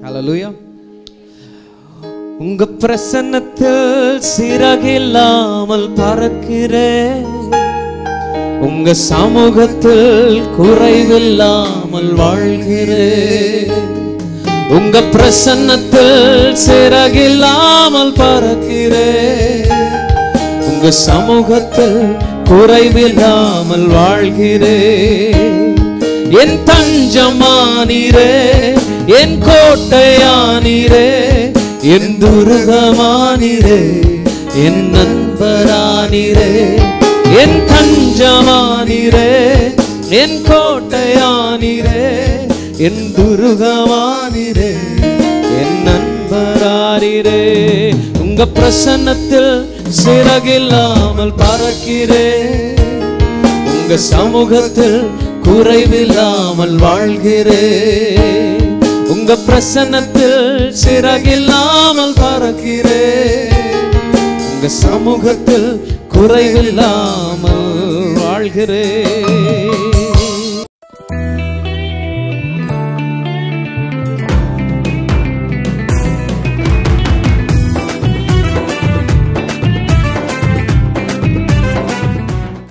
ஹalleluya உங்க பிரசன்னத்தில் சிறகில்லாமல் பறக்கிறேன் உங்க சமூகத்தில் குறைவில்லாமல் வாழ்கிறேன் உங்க பிரசன்னத்தில் சிறகில்லாமல் பறக்கிறேன் உங்க சமூகத்தில் குறைவில்லாமல் வாழ்கிறேன் என் தஞ்சமானீரே என் கோட்டையானீரே என் துருகமானீரே என் நண்பரானீரே என் தஞ்சமானீரே என் கோட்டையானீரே என் துருகமானீரே என் நண்பரானீரே உங்க பிரசன்னத்தில் சிறகில்லாமல் பறக்கிறேன் உங்க சமூகத்தில் குறைவில்லாமல் வாழ்கிறேன் உங்க பிரசன்னத்தில் சிறகில்லாமல் பறக்கிறேன் உங்க சமூகத்தில் குறைவில்லாமல் வாழ்கிறேன்